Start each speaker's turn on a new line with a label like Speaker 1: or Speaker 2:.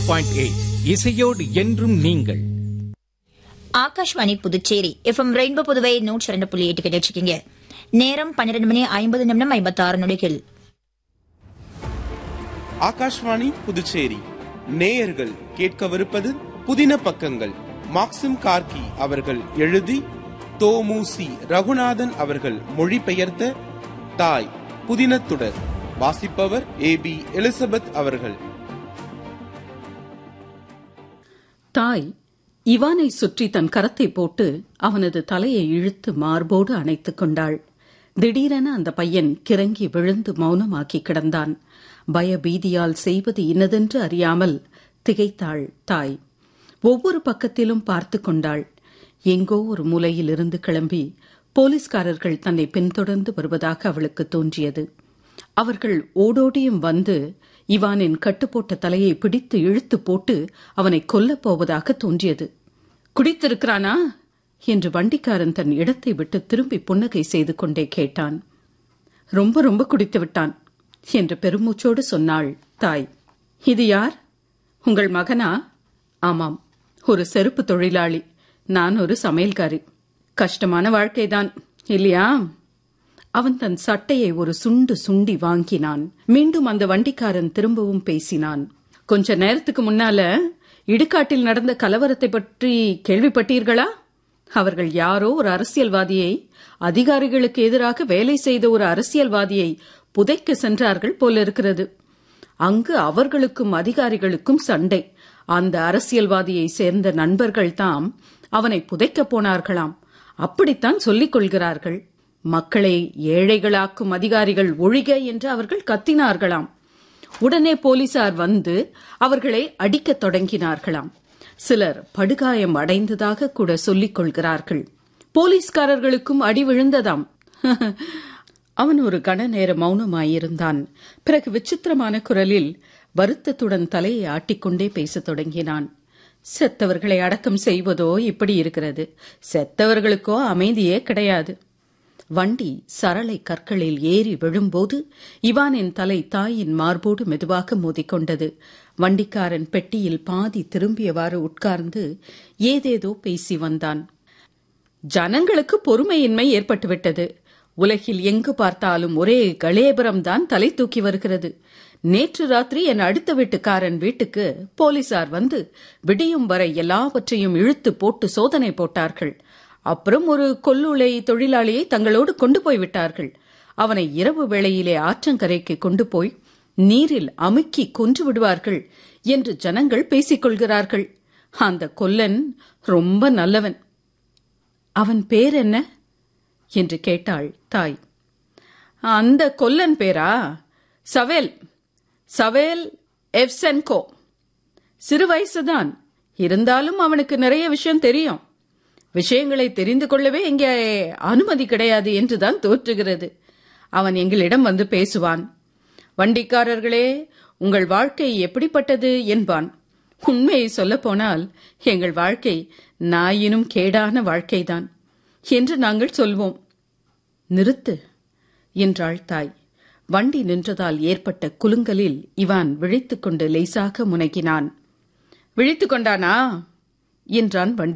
Speaker 1: point eight இசையோடு என்றும் நீங்கள்
Speaker 2: ஆகாஷ்வாணி புதுச்சேரி எஃப்எம் ரெயின்போ புதுவை நூற்றி ரெண்டு புள்ளி எட்டு கிடைச்சிருக்கீங்க நேரம் பன்னிரண்டு மணி ஐம்பது நிமிடம் ஐம்பத்தி ஆறு நொடிகள்
Speaker 3: ஆகாஷ்வாணி புதுச்சேரி நேயர்கள் கேட்கவிருப்பது புதின பக்கங்கள் மாக்சிம் கார்கி அவர்கள் எழுதி தோமுசி ரகுநாதன் அவர்கள் மொழிபெயர்த்த தாய் புதினத்துடர் வாசிப்பவர் ஏ பி எலிசபெத் அவர்கள்
Speaker 4: தாய் இவானை சுற்றி தன் கரத்தை போட்டு அவனது தலையை இழுத்து மார்போடு அணைத்துக் கொண்டாள் திடீரென அந்த பையன் கிறங்கி விழுந்து மௌனமாக்கி கிடந்தான் பயபீதியால் செய்வது இன்னதென்று அறியாமல் திகைத்தாள் தாய் ஒவ்வொரு பக்கத்திலும் பார்த்து கொண்டாள் எங்கோ ஒரு மூலையில் இருந்து கிளம்பி போலீஸ்காரர்கள் தன்னை பின்தொடர்ந்து வருவதாக அவளுக்கு தோன்றியது அவர்கள் ஓடோடியும் வந்து இவானின் கட்டுப்போட்ட தலையை பிடித்து இழுத்து போட்டு அவனை கொல்லப் போவதாக தோன்றியது குடித்திருக்கிறானா என்று வண்டிக்காரன் தன் இடத்தை விட்டு திரும்பி புன்னகை செய்து கொண்டே கேட்டான் ரொம்ப ரொம்ப குடித்து விட்டான் என்று பெருமூச்சோடு சொன்னாள் தாய் இது யார் உங்கள் மகனா ஆமாம் ஒரு செருப்பு தொழிலாளி நான் ஒரு சமையல்காரி கஷ்டமான வாழ்க்கைதான் இல்லையா அவன் தன் சட்டையை ஒரு சுண்டு சுண்டி வாங்கினான் மீண்டும் அந்த வண்டிக்காரன் திரும்பவும் பேசினான் கொஞ்ச நேரத்துக்கு முன்னால இடுகாட்டில் நடந்த கலவரத்தை பற்றி கேள்விப்பட்டீர்களா அவர்கள் யாரோ ஒரு அரசியல்வாதியை அதிகாரிகளுக்கு எதிராக வேலை செய்த ஒரு அரசியல்வாதியை புதைக்க சென்றார்கள் போல இருக்கிறது அங்கு அவர்களுக்கும் அதிகாரிகளுக்கும் சண்டை அந்த அரசியல்வாதியை சேர்ந்த நண்பர்கள் தாம் அவனை புதைக்கப் போனார்களாம் அப்படித்தான் சொல்லிக் கொள்கிறார்கள் மக்களை ஏழைகளாக்கும் அதிகாரிகள் ஒழிக என்று அவர்கள் கத்தினார்களாம் உடனே போலீசார் வந்து அவர்களை அடிக்கத் தொடங்கினார்களாம் சிலர் படுகாயம் அடைந்ததாக கூட சொல்லிக் கொள்கிறார்கள் போலீஸ்காரர்களுக்கும் அடி விழுந்ததாம் அவன் ஒரு கண நேர மௌனமாயிருந்தான் பிறகு விசித்திரமான குரலில் வருத்தத்துடன் தலையை ஆட்டிக்கொண்டே பேசத் தொடங்கினான் செத்தவர்களை அடக்கம் செய்வதோ இப்படி இருக்கிறது செத்தவர்களுக்கோ அமைதியே கிடையாது வண்டி சரளை கற்களில் ஏறி விழும்போது இவானின் தலை தாயின் மார்போடு மெதுவாக மோதிக்கொண்டது வண்டிக்காரன் பெட்டியில் பாதி திரும்பியவாறு உட்கார்ந்து ஏதேதோ பேசி வந்தான் ஜனங்களுக்கு பொறுமையின்மை ஏற்பட்டுவிட்டது உலகில் எங்கு பார்த்தாலும் ஒரே களேபரம்தான் தலை தூக்கி வருகிறது நேற்று ராத்திரி என் அடுத்த வீட்டுக்காரன் வீட்டுக்கு போலீசார் வந்து விடியும் வரை எல்லாவற்றையும் இழுத்து போட்டு சோதனை போட்டார்கள் அப்புறம் ஒரு கொல்லுளை தொழிலாளியை தங்களோடு கொண்டு போய் விட்டார்கள் அவனை இரவு வேளையிலே ஆற்றங்கரைக்கு கொண்டு போய் நீரில் அமுக்கி கொன்று விடுவார்கள் என்று ஜனங்கள் பேசிக் கொள்கிறார்கள் அந்த கொல்லன் ரொம்ப நல்லவன் அவன் பேர் என்ன என்று கேட்டாள் தாய் அந்த கொல்லன் பேரா சவேல் சவேல் எவ்சென்கோ சிறு வயசுதான் இருந்தாலும் அவனுக்கு நிறைய விஷயம் தெரியும் விஷயங்களை தெரிந்து கொள்ளவே இங்கே அனுமதி கிடையாது என்றுதான் தோற்றுகிறது அவன் எங்களிடம் வந்து பேசுவான் வண்டிக்காரர்களே உங்கள் வாழ்க்கை எப்படிப்பட்டது என்பான் உண்மையை சொல்லப்போனால் எங்கள் வாழ்க்கை நாயினும் கேடான வாழ்க்கைதான் என்று நாங்கள் சொல்வோம் நிறுத்து என்றாள் தாய் வண்டி நின்றதால் ஏற்பட்ட குலுங்கலில் இவான் விழித்துக்கொண்டு லேசாக முனகினான் விழித்துக் கொண்டானா என்றான் வண்டி